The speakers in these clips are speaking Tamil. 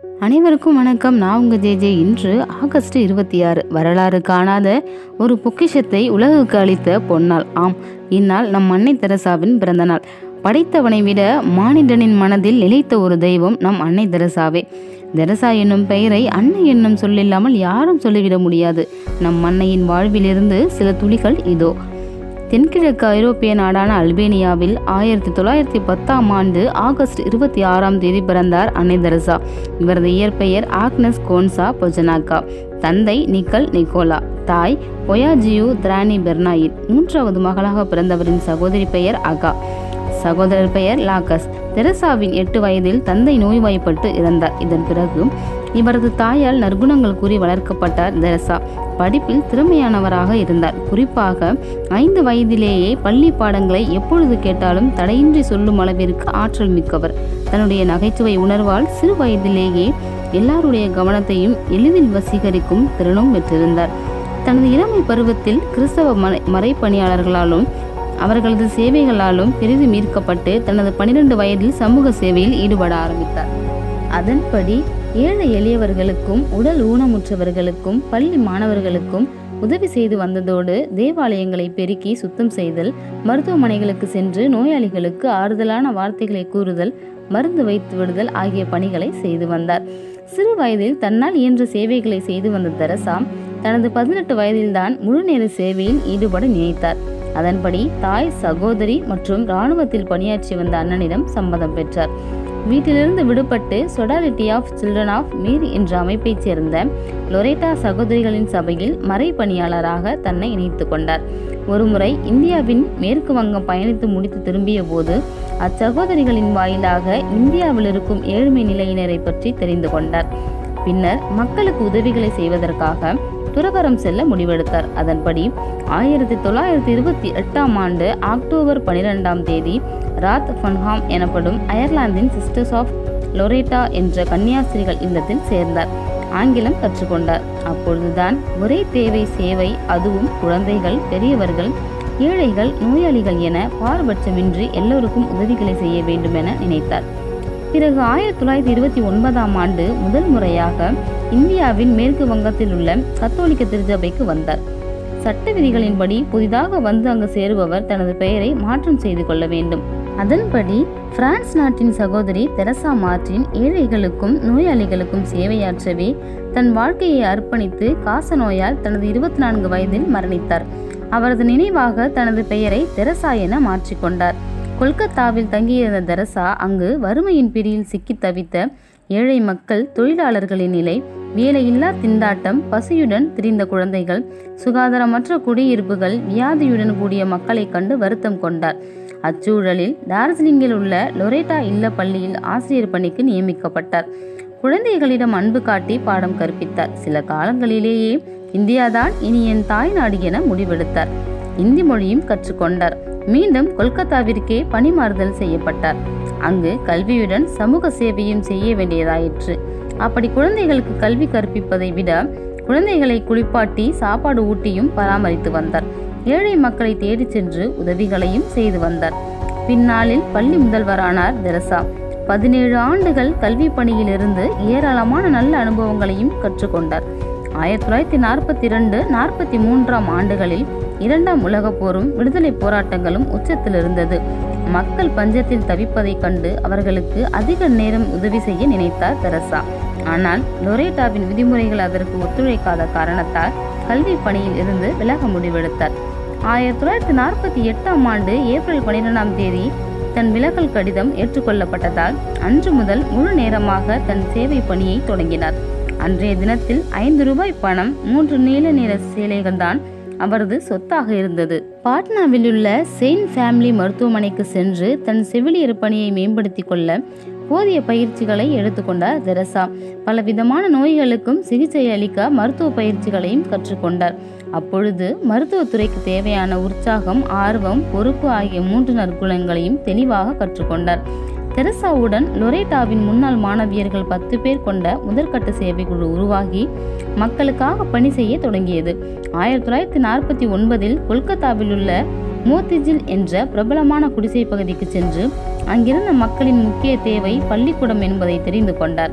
அனைவருக்கும் வணக்கம் நான் உங்கள் ஜேஜே இன்று ஆகஸ்ட் இருபத்தி ஆறு வரலாறு காணாத ஒரு பொக்கிஷத்தை உலகுக்கு அளித்த பொன்னாள் ஆம் இந்நாள் நம் அன்னை தெரசாவின் பிறந்த நாள் படைத்தவனை விட மானிடனின் மனதில் நிலைத்த ஒரு தெய்வம் நம் அன்னை தெரசாவே தெரசா என்னும் பெயரை அன்னை என்னும் சொல்லில்லாமல் யாரும் சொல்லிவிட முடியாது நம் அன்னையின் வாழ்விலிருந்து சில துளிகள் இதோ தென்கிழக்கு ஐரோப்பிய நாடான அல்பேனியாவில் ஆயிரத்தி தொள்ளாயிரத்தி பத்தாம் ஆண்டு ஆகஸ்ட் இருபத்தி ஆறாம் தேதி பிறந்தார் அன்னை தெரசா இவரது இயற்பெயர் ஆக்னஸ் கோன்சா பொஜனாக்கா தந்தை நிக்கல் நிக்கோலா தாய் பொயாஜியு திரானி பெர்னாயின் மூன்றாவது மகளாக பிறந்தவரின் சகோதரி பெயர் அகா சகோதரர் பெயர் லாகஸ் தெரசாவின் எட்டு வயதில் தந்தை நோய்வாய்ப்பட்டு இறந்தார் இதன் பிறகு இவரது தாயால் நற்குணங்கள் கூறி வளர்க்கப்பட்டார் தெரசா படிப்பில் திறமையானவராக இருந்தார் குறிப்பாக ஐந்து வயதிலேயே பள்ளி பாடங்களை எப்பொழுது கேட்டாலும் தடையின்றி சொல்லும் அளவிற்கு ஆற்றல் மிக்கவர் தன்னுடைய நகைச்சுவை உணர்வால் சிறு வயதிலேயே எல்லாருடைய கவனத்தையும் எளிதில் வசீகரிக்கும் திறனும் பெற்றிருந்தார் தனது இளமை பருவத்தில் கிறிஸ்தவ மறை மறைப்பணியாளர்களாலும் அவர்களது சேவைகளாலும் பெரிதும் ஈர்க்கப்பட்டு தனது பனிரெண்டு வயதில் சமூக சேவையில் ஈடுபட ஆரம்பித்தார் அதன்படி ஏழை எளியவர்களுக்கும் உடல் ஊனமுற்றவர்களுக்கும் பள்ளி மாணவர்களுக்கும் உதவி செய்து வந்ததோடு தேவாலயங்களை பெருக்கி சுத்தம் செய்தல் மருத்துவமனைகளுக்கு சென்று நோயாளிகளுக்கு ஆறுதலான வார்த்தைகளை கூறுதல் மருந்து வைத்து விடுதல் ஆகிய பணிகளை செய்து வந்தார் சிறு வயதில் தன்னால் இயன்ற சேவைகளை செய்து வந்த தெரசா தனது பதினெட்டு வயதில்தான் முழு நேர சேவையில் ஈடுபட நினைத்தார் அதன்படி தாய் சகோதரி மற்றும் இராணுவத்தில் பணியாற்றி வந்த அண்ணனிடம் சம்மதம் பெற்றார் வீட்டிலிருந்து விடுபட்டு sodality of children of Mary என்ற அமைப்பைச் சேர்ந்த லொரேட்டா சகோதரிகளின் சபையில் மறை பணியாளராக தன்னை இணைத்து கொண்டார் ஒருமுறை இந்தியாவின் மேற்கு வங்கம் பயணித்து முடித்து திரும்பிய போது அச்சகோதரிகளின் வாயிலாக இந்தியாவில் இருக்கும் ஏழ்மை நிலையினரை பற்றி தெரிந்து கொண்டார் பின்னர் மக்களுக்கு உதவிகளை செய்வதற்காக துறவரம் செல்ல முடிவெடுத்தார் அதன்படி ஆயிரத்தி தொள்ளாயிரத்தி இருபத்தி எட்டாம் ஆண்டு அக்டோபர் பனிரெண்டாம் தேதி ராத் ஃபன்ஹாம் எனப்படும் அயர்லாந்தின் சிஸ்டர்ஸ் ஆஃப் லொரேட்டா என்ற கன்னியாஸ்திரிகள் இல்லத்தில் சேர்ந்தார் ஆங்கிலம் கற்றுக்கொண்டார் அப்பொழுதுதான் ஒரே தேவை சேவை அதுவும் குழந்தைகள் பெரியவர்கள் ஏழைகள் நோயாளிகள் என பாரபட்சமின்றி எல்லோருக்கும் உதவிகளை செய்ய வேண்டும் என நினைத்தார் பிறகு ஆயிரத்தி தொள்ளாயிரத்தி இருபத்தி ஒன்பதாம் ஆண்டு முதல் முறையாக இந்தியாவின் மேற்கு வங்கத்தில் உள்ள கத்தோலிக்க திருச்சபைக்கு வந்தார் சட்ட விதிகளின்படி புதிதாக வந்து அங்கு சேருபவர் தனது பெயரை மாற்றம் செய்து கொள்ள வேண்டும் அதன்படி பிரான்ஸ் நாட்டின் சகோதரி தெரசா மார்டின் ஏழைகளுக்கும் நோயாளிகளுக்கும் சேவையாற்றவே தன் வாழ்க்கையை அர்ப்பணித்து காச நோயால் தனது இருபத்தி நான்கு வயதில் மரணித்தார் அவரது நினைவாக தனது பெயரை தெரசா என மாற்றிக்கொண்டார் கொல்கத்தாவில் தங்கியிருந்த தெரசா அங்கு வறுமையின் பிடியில் சிக்கி தவித்த ஏழை மக்கள் தொழிலாளர்களின் நிலை வேலையில்லா திண்டாட்டம் பசியுடன் திரிந்த குழந்தைகள் சுகாதாரமற்ற குடியிருப்புகள் வியாதியுடன் கூடிய மக்களை கண்டு வருத்தம் கொண்டார் அச்சூழலில் டார்ஜிலிங்கில் உள்ள லொரேட்டா இல்ல பள்ளியில் ஆசிரியர் பணிக்கு நியமிக்கப்பட்டார் குழந்தைகளிடம் அன்பு காட்டி பாடம் கற்பித்தார் சில காலங்களிலேயே இந்தியாதான் இனி என் தாய்நாடு என முடிவெடுத்தார் இந்தி மொழியும் கற்றுக்கொண்டார் மீண்டும் கொல்கத்தாவிற்கே பணிமாறுதல் செய்யப்பட்டார் அங்கு கல்வியுடன் சமூக சேவையும் செய்ய வேண்டியதாயிற்று அப்படி குழந்தைகளுக்கு கல்வி கற்பிப்பதை விட குழந்தைகளை குளிப்பாட்டி சாப்பாடு ஊட்டியும் பராமரித்து வந்தார் ஏழை மக்களை தேடிச் சென்று உதவிகளையும் செய்து வந்தார் பின்னாளில் பள்ளி முதல்வரானார் தெரசா பதினேழு ஆண்டுகள் கல்வி பணியிலிருந்து ஏராளமான நல்ல அனுபவங்களையும் கற்றுக்கொண்டார் ஆயிரத்தி தொள்ளாயிரத்தி நாற்பத்தி இரண்டு நாற்பத்தி மூன்றாம் ஆண்டுகளில் இரண்டாம் உலகப் போரும் விடுதலை போராட்டங்களும் உச்சத்தில் இருந்தது மக்கள் பஞ்சத்தில் தவிப்பதைக் கண்டு அவர்களுக்கு அதிக நேரம் உதவி செய்ய நினைத்தார் தெரசா ஆனால் லொரேட்டாவின் விதிமுறைகள் அதற்கு ஒத்துழைக்காத காரணத்தால் கல்வி பணியில் இருந்து விலக முடிவெடுத்தார் ஆயிரத்தி தொள்ளாயிரத்தி நாற்பத்தி எட்டாம் ஆண்டு ஏப்ரல் பனிரெண்டாம் தேதி தன் விலகல் கடிதம் ஏற்றுக்கொள்ளப்பட்டதால் அன்று முதல் முழு நேரமாக தன் சேவை பணியை தொடங்கினார் அன்றைய தினத்தில் ஐந்து ரூபாய் பணம் மூன்று நீல நிற சேலைகள் தான் அவரது சொத்தாக இருந்தது பாட்னாவில் உள்ள செயின்ட் ஃபேமிலி மருத்துவமனைக்கு சென்று தன் செவிலியர் பணியை மேம்படுத்திக் கொள்ள போதிய பயிற்சிகளை எடுத்துக்கொண்டார் தெரசா பலவிதமான நோய்களுக்கும் சிகிச்சை அளிக்க மருத்துவ பயிற்சிகளையும் கற்றுக்கொண்டார் அப்பொழுது மருத்துவத்துறைக்கு தேவையான உற்சாகம் ஆர்வம் பொறுப்பு ஆகிய மூன்று நற்குணங்களையும் தெளிவாக கற்றுக்கொண்டார் தெரசாவுடன் லொரேட்டாவின் முன்னாள் மாணவியர்கள் பத்து பேர் கொண்ட முதற்கட்ட சேவை குழு உருவாகி மக்களுக்காக பணி செய்ய தொடங்கியது ஆயிரத்தி தொள்ளாயிரத்தி நாற்பத்தி ஒன்பதில் கொல்கத்தாவில் உள்ள மோத்திஜில் என்ற பிரபலமான குடிசை பகுதிக்கு சென்று அங்கிருந்த மக்களின் முக்கிய தேவை பள்ளிக்கூடம் என்பதை தெரிந்து கொண்டார்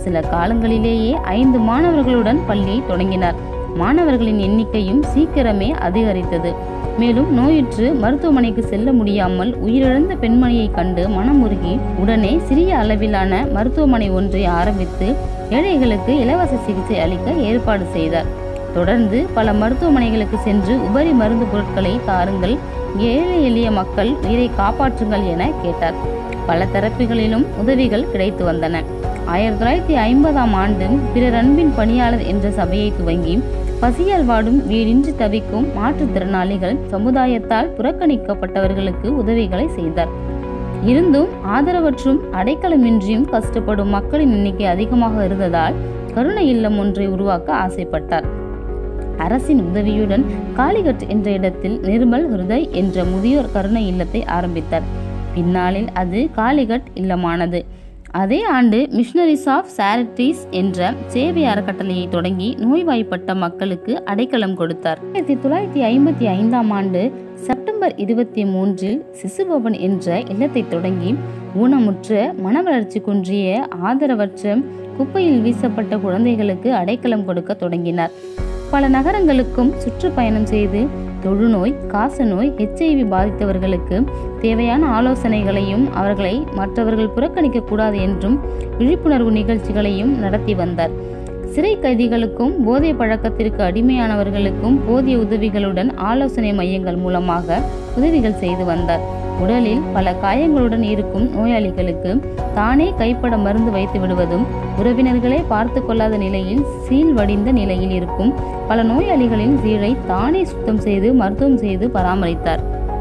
சில காலங்களிலேயே ஐந்து மாணவர்களுடன் பள்ளியை தொடங்கினார் மாணவர்களின் எண்ணிக்கையும் சீக்கிரமே அதிகரித்தது மேலும் நோயுற்று மருத்துவமனைக்கு செல்ல முடியாமல் உயிரிழந்த பெண்மணியை கண்டு மனமுருகி உடனே சிறிய அளவிலான மருத்துவமனை ஒன்றை ஆரம்பித்து ஏழைகளுக்கு இலவச சிகிச்சை அளிக்க ஏற்பாடு செய்தார் தொடர்ந்து பல மருத்துவமனைகளுக்கு சென்று உபரி மருந்து பொருட்களை தாருங்கள் ஏழை எளிய மக்கள் உயிரை காப்பாற்றுங்கள் என கேட்டார் பல தரப்புகளிலும் உதவிகள் கிடைத்து வந்தன ஆயிரத்தி தொள்ளாயிரத்தி ஐம்பதாம் ஆண்டு பிறர் அன்பின் பணியாளர் என்ற சபையை துவங்கி பசியால் வாடும் வீடின்றி தவிக்கும் மாற்றுத்திறனாளிகள் சமுதாயத்தால் புறக்கணிக்கப்பட்டவர்களுக்கு உதவிகளை செய்தார் இருந்தும் ஆதரவற்றும் அடைக்கலமின்றியும் கஷ்டப்படும் மக்களின் எண்ணிக்கை அதிகமாக இருந்ததால் கருணை இல்லம் ஒன்றை உருவாக்க ஆசைப்பட்டார் அரசின் உதவியுடன் காளிகட் என்ற இடத்தில் நிர்மல் ஹிருதய் என்ற முதியோர் கருணை இல்லத்தை ஆரம்பித்தார் பின்னாளில் அது காளிகட் இல்லமானது அதே ஆண்டு மிஷனரிஸ் ஆஃப் சாரிட்டிஸ் என்ற சேவை அறக்கட்டளையை தொடங்கி நோய்வாய்ப்பட்ட மக்களுக்கு அடைக்கலம் கொடுத்தார் ஆயிரத்தி தொள்ளாயிரத்தி ஐம்பத்தி ஐந்தாம் ஆண்டு செப்டம்பர் இருபத்தி மூன்றில் சிசுபவன் என்ற இல்லத்தை தொடங்கி ஊனமுற்ற மனவளர்ச்சி குன்றிய ஆதரவற்ற குப்பையில் வீசப்பட்ட குழந்தைகளுக்கு அடைக்கலம் கொடுக்க தொடங்கினார் பல நகரங்களுக்கும் சுற்றுப்பயணம் செய்து தொழுநோய் காசநோய் ஹெச்ஐவி பாதித்தவர்களுக்கு தேவையான ஆலோசனைகளையும் அவர்களை மற்றவர்கள் புறக்கணிக்க கூடாது என்றும் விழிப்புணர்வு நிகழ்ச்சிகளையும் நடத்தி வந்தார் சிறை கைதிகளுக்கும் போதை பழக்கத்திற்கு அடிமையானவர்களுக்கும் போதிய உதவிகளுடன் ஆலோசனை மையங்கள் மூலமாக உதவிகள் செய்து வந்தார் உடலில் பல காயங்களுடன் இருக்கும் நோயாளிகளுக்கு தானே கைப்பட மருந்து வைத்து விடுவதும் உறவினர்களே பார்த்து கொள்ளாத நிலையில் சீல் வடிந்த நிலையில் இருக்கும் பல நோயாளிகளின் சீழை தானே சுத்தம் செய்து மருத்துவம் செய்து பராமரித்தார்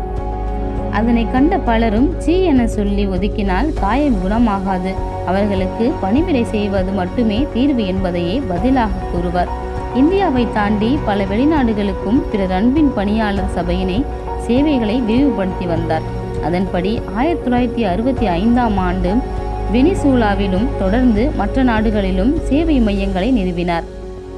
அதனை கண்ட பலரும் சீ என சொல்லி ஒதுக்கினால் காயம் குணமாகாது அவர்களுக்கு பணிவிடை செய்வது மட்டுமே தீர்வு என்பதையே பதிலாக கூறுவார் இந்தியாவை தாண்டி பல வெளிநாடுகளுக்கும் பிறர் அன்பின் பணியாளர் சபையினை சேவைகளை விரிவுபடுத்தி வந்தார் அதன்படி ஆயிரத்தி தொள்ளாயிரத்தி அறுபத்தி ஐந்தாம் ஆண்டு வெனிசூலாவிலும் தொடர்ந்து மற்ற நாடுகளிலும் சேவை மையங்களை நிறுவினார்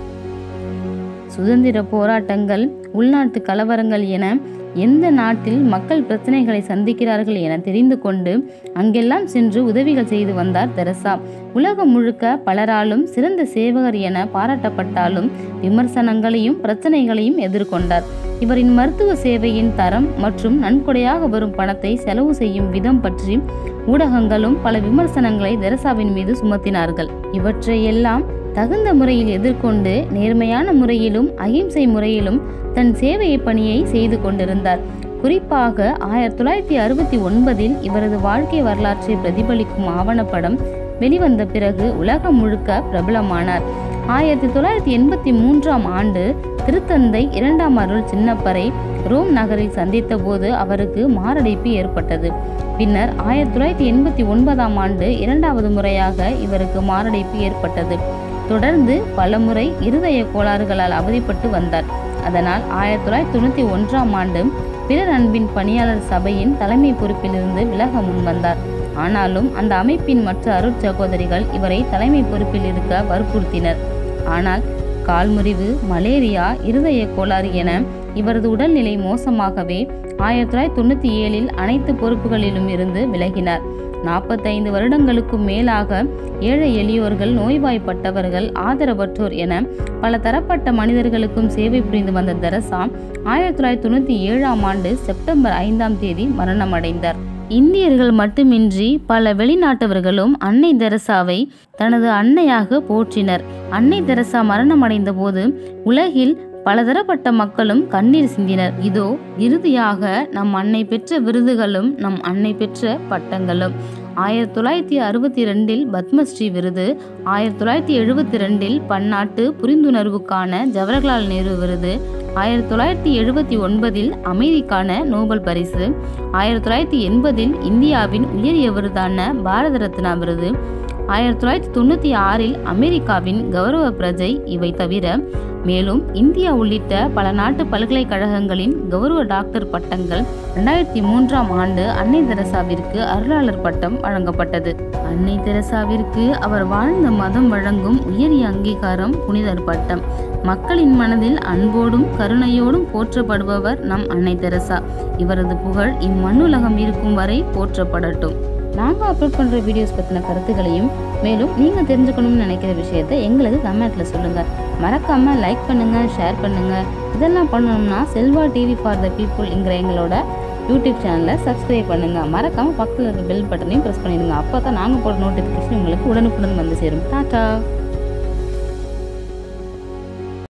சுதந்திர போராட்டங்கள் உள்நாட்டு கலவரங்கள் என எந்த நாட்டில் மக்கள் பிரச்சனைகளை சந்திக்கிறார்கள் என தெரிந்து கொண்டு அங்கெல்லாம் சென்று உதவிகள் செய்து வந்தார் தெரசா உலகம் முழுக்க பலராலும் சிறந்த சேவகர் என பாராட்டப்பட்டாலும் விமர்சனங்களையும் பிரச்சனைகளையும் எதிர்கொண்டார் இவரின் மருத்துவ சேவையின் தரம் மற்றும் நன்கொடையாக வரும் பணத்தை செலவு செய்யும் விதம் பற்றி ஊடகங்களும் பல விமர்சனங்களை தெரசாவின் மீது சுமத்தினார்கள் இவற்றையெல்லாம் தகுந்த முறையில் எதிர்கொண்டு நேர்மையான முறையிலும் அகிம்சை முறையிலும் தன் சேவை பணியை செய்து கொண்டிருந்தார் குறிப்பாக ஆயிரத்தி தொள்ளாயிரத்தி அறுபத்தி ஒன்பதில் இவரது வாழ்க்கை வரலாற்றை பிரதிபலிக்கும் ஆவணப்படம் வெளிவந்த பிறகு உலகம் முழுக்க பிரபலமானார் ஆயிரத்தி தொள்ளாயிரத்தி எண்பத்தி மூன்றாம் ஆண்டு திருத்தந்தை இரண்டாம் அருள் சின்னப்பரை ரோம் நகரில் சந்தித்த போது அவருக்கு மாரடைப்பு ஏற்பட்டது பின்னர் ஆயிரத்தி தொள்ளாயிரத்தி எண்பத்தி ஒன்பதாம் ஆண்டு இரண்டாவது முறையாக இவருக்கு மாரடைப்பு ஏற்பட்டது தொடர்ந்து பலமுறை இருதய கோளாறுகளால் அவதிப்பட்டு வந்தார் அதனால் ஆயிரத்தி தொள்ளாயிரத்தி தொண்ணூற்றி ஒன்றாம் ஆண்டு பிறர் அன்பின் பணியாளர் சபையின் தலைமை பொறுப்பிலிருந்து விலக முன்வந்தார் ஆனாலும் அந்த அமைப்பின் மற்ற அருட்சகோதரிகள் இவரை தலைமை பொறுப்பில் இருக்க வற்புறுத்தினர் ஆனால் கால்முறிவு மலேரியா இருதய கோளாறு என இவரது உடல்நிலை மோசமாகவே ஆயிரத்தி தொள்ளாயிரத்தி தொண்ணூற்றி ஏழில் அனைத்து பொறுப்புகளிலும் இருந்து விலகினார் நாற்பத்தைந்து வருடங்களுக்கும் மேலாக ஏழை எளியோர்கள் நோய்வாய்ப்பட்டவர்கள் ஆதரவற்றோர் என பல தரப்பட்ட மனிதர்களுக்கும் சேவை புரிந்து வந்த தெரசா ஆயிரத்தி தொள்ளாயிரத்தி தொண்ணூற்றி ஏழாம் ஆண்டு செப்டம்பர் ஐந்தாம் தேதி மரணமடைந்தார் இந்தியர்கள் மட்டுமின்றி பல வெளிநாட்டவர்களும் அன்னை தெரசாவை தனது அன்னையாக போற்றினர் அன்னை தெரசா மரணமடைந்த போது உலகில் பலதரப்பட்ட மக்களும் கண்ணீர் சிந்தினர் இதோ இறுதியாக நம் அன்னை பெற்ற விருதுகளும் நம் அன்னை பெற்ற பட்டங்களும் ஆயிரத்தி தொள்ளாயிரத்தி அறுபத்தி ரெண்டில் பத்மஸ்ரீ விருது ஆயிரத்தி தொள்ளாயிரத்தி எழுபத்தி ரெண்டில் பன்னாட்டு புரிந்துணர்வுக்கான ஜவஹர்லால் நேரு விருது ஆயிரத்தி தொள்ளாயிரத்தி எழுபத்தி ஒன்பதில் அமைதிக்கான நோபல் பரிசு ஆயிரத்தி தொள்ளாயிரத்தி எண்பதில் இந்தியாவின் உயரிய விருதான பாரத ரத்னா விருது ஆயிரத்தி தொள்ளாயிரத்தி தொண்ணூற்றி ஆறில் அமெரிக்காவின் கௌரவ பிரஜை இவை தவிர மேலும் இந்தியா உள்ளிட்ட பல நாட்டு பல்கலைக்கழகங்களின் கௌரவ டாக்டர் பட்டங்கள் ரெண்டாயிரத்தி மூன்றாம் ஆண்டு அன்னை தெரசாவிற்கு அருளாளர் பட்டம் வழங்கப்பட்டது அன்னை தெரசாவிற்கு அவர் வாழ்ந்த மதம் வழங்கும் உயரிய அங்கீகாரம் புனிதர் பட்டம் மக்களின் மனதில் அன்போடும் கருணையோடும் போற்றப்படுபவர் நம் அன்னை தெரசா இவரது புகழ் இம்மண்ணுலகம் இருக்கும் வரை போற்றப்படட்டும் நாங்கள் அப்லோட் பண்ணுற வீடியோஸ் பற்றின கருத்துக்களையும் மேலும் நீங்கள் தெரிஞ்சுக்கணும்னு நினைக்கிற விஷயத்த எங்களுக்கு கமெண்ட்டில் சொல்லுங்கள் மறக்காமல் லைக் பண்ணுங்கள் ஷேர் பண்ணுங்கள் இதெல்லாம் பண்ணணும்னா செல்வா டிவி ஃபார் த பீப்புள்ங்கிற எங்களோட யூடியூப் சேனலை சப்ஸ்கிரைப் பண்ணுங்கள் மறக்காமல் பக்கத்தில் இருக்க பெல் பட்டனையும் ப்ரெஸ் பண்ணிடுங்க அப்போ தான் நாங்கள் போடுற நோட்டிஃபிகேஷன் உங்களுக்கு உடனுக்குடன் வந்து சேரும் டாட்டா